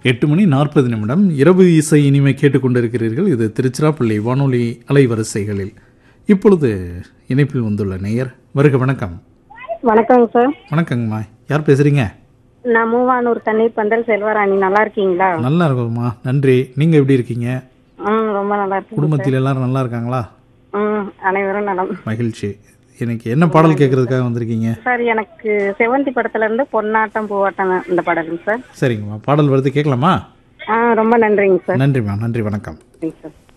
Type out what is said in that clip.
எட்டு மணி நாற்பது நிமிடம் இரவு இசை இனிமை கேட்டுக்கொண்டிருக்கிறீர்கள் இது திருச்சிராப்பள்ளி வானொலி அலைவரிசைகளில் இப்பொழுது இணைப்பில் வந்துள்ள நேயர் வருக வணக்கம் வணக்கங்க சார் வணக்கங்கம்மா யார் பேசுறீங்க நான் மூவானூர் தண்ணீர் பந்தல் செல்வராணி நல்லா இருக்கீங்களா நல்லா இருக்கோம்மா நன்றி நீங்க எப்படி இருக்கீங்க ம் ரொம்ப நல்லா இருக்கேன் குடும்பத்தில் எல்லாரும் நல்லா இருக்காங்களா ம் அனைவரும் நலம் மகிழ்ச்சி இன்னைக்கு என்ன பாடல் கேட்கறதுக்காக வந்திருக்கீங்க சார் எனக்கு செவந்தி படத்துல இருந்து பொன்னாட்டம் பூவாட்டம் இந்த பாடலுங்க சார் சரிங்கம்மா பாடல் வருது கேட்கலாமா ஆ ரொம்ப நன்றிங்க சார் நன்றிம்மா நன்றி வணக்கம் நன்றிங்க சார்